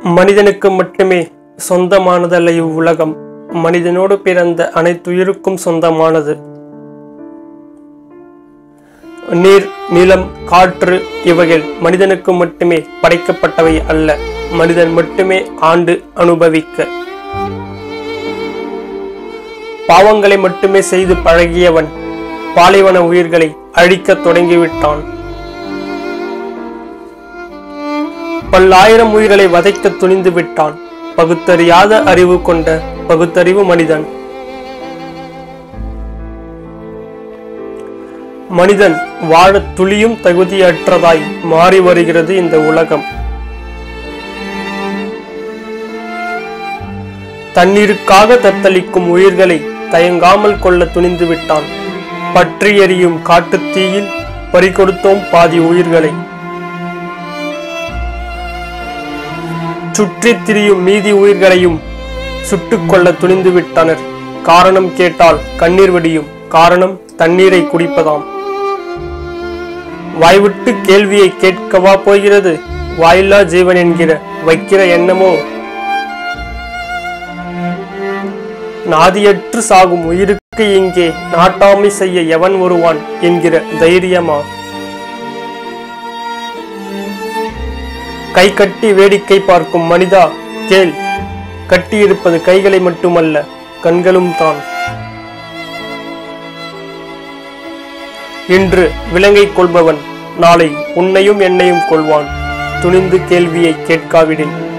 மனிதனுக்கு மட்டுமே சொந்தமானதல்ல இவ்வுலகம் மனிதனோடு பிறந்த அனைத்துயிருக்கும் சொந்தமானது நீர் நிலம் காற்று இவைகள் மனிதனுக்கு மட்டுமே படைக்கப்பட்டவை அல்ல மனிதன் மட்டுமே ஆண்டு அனுபவிக்க பாவங்களை மட்டுமே செய்து பழகியவன் பாலைவன உயிர்களை அழிக்கத் தொடங்கிவிட்டான் பல்லாயிரம் உயிர்களை வதைக்க துணிந்து விட்டான் பகுத்தறியாத அறிவு கொண்ட பகுத்தறிவு மனிதன் மனிதன் வாழ துளியும் தகுதியற்றதாய் மாறி வருகிறது இந்த உலகம் தண்ணீருக்காக தத்தளிக்கும் உயிர்களை தயங்காமல் கொள்ள துணிந்து விட்டான் பற்றி எரியும் காட்டுத் தீயில் பறிகொடுத்தோம் பாதி உயிர்களை சுற்றித் திரியும் மீதி உயிர்களையும் சுட்டுக் கொள்ள துணிந்து விட்டனர் காரணம் கேட்டால் கண்ணீர் வடியும் காரணம் தண்ணீரை குடிப்பதாம் வாய்விட்டு கேள்வியை கேட்கவா போகிறது வாயில்லா ஜீவன் என்கிற வைக்கிற எண்ணமோ நாதியற்று சாகும் உயிருக்கு இங்கே நாட்டாமை செய்ய எவன் வருவான் என்கிற தைரியமா கை கட்டி வேடிக்கை பார்க்கும் மனிதா கேள் கட்டியிருப்பது கைகளை மட்டுமல்ல கண்களும் தான் இன்று விலங்கை கொள்பவன் நாளை உன்னையும் என்னையும் கொள்வான் துணிந்து கேள்வியை கேட்காவிடில்